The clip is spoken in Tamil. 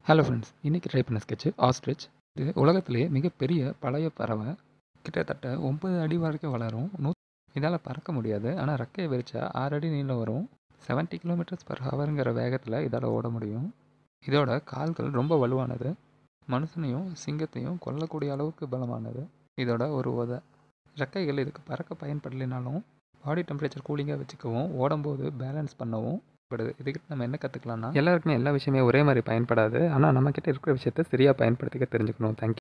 ஹலோ ஃப்ரெண்ட்ஸ் இன்றைக்கி ட்ரை பண்ண ஸ்கெட்சு ஆஸ்ட்ரிச் இது உலகத்திலேயே மிகப்பெரிய பழைய பறவை கிட்டத்தட்ட ஒம்பது அடி வரைக்கும் வளரும் நூ இதால் பறக்க முடியாது ஆனால் ரெக்கையை விரிச்சா ஆறு அடி நீளம் வரும் 70 கிலோமீட்டர்ஸ் பர் ஹவருங்கிற வேகத்தில் இதால் ஓட முடியும் இதோட கால்கள் ரொம்ப வலுவானது மனுஷனையும் சிங்கத்தையும் கொல்லக்கூடிய அளவுக்கு பலமானது இதோட ஒரு உதை ரெக்கைகள் இதுக்கு பறக்க பயன்படலைனாலும் பாடி டெம்பரேச்சர் கூலிங்காக வச்சுக்கவும் ஓடும்போது பேலன்ஸ் பண்ணவும் படுது இதுக்கிட்ட நம்ம என்ன கற்றுக்கலாம்னா எல்லாருக்குமே எல்லா விஷயமே ஒரே மாதிரி பயன்படாது ஆனால் நம்மக்கிட்ட இருக்கிற விஷயத்த சரியாக பயன்படுத்திக்க தெரிஞ்சுக்கணும் தேங்க்யூ